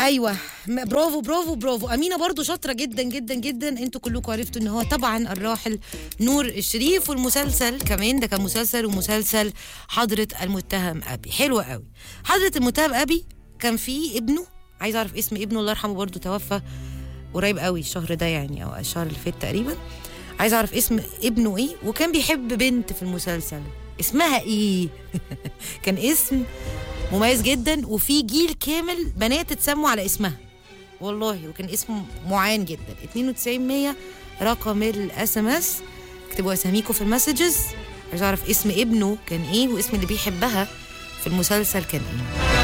ايوه م- برافو برافو برافو امينه برضو شاطره جدا جدا جدا انتوا كلكم عرفتوا ان هو طبعا الراحل نور الشريف والمسلسل كمان ده كان مسلسل ومسلسل حضره المتهم ابي حلو قوي حضره المتهم ابي كان فيه ابنه عايز اعرف اسم ابنه الله يرحمه برضو توفى قريب قوي الشهر ده يعني او الشهر اللي فات تقريبا عايز اعرف اسم ابنه ايه وكان بيحب بنت في المسلسل اسمها ايه كان اسم مميز جدا وفي جيل كامل بنات اتسموا على اسمها والله وكان اسمه معين جدا 92 100 رقم الاس ام اس اكتبوا اساميكم في المسجز عايز اعرف اسم ابنه كان ايه واسم اللي بيحبها في المسلسل كان ايه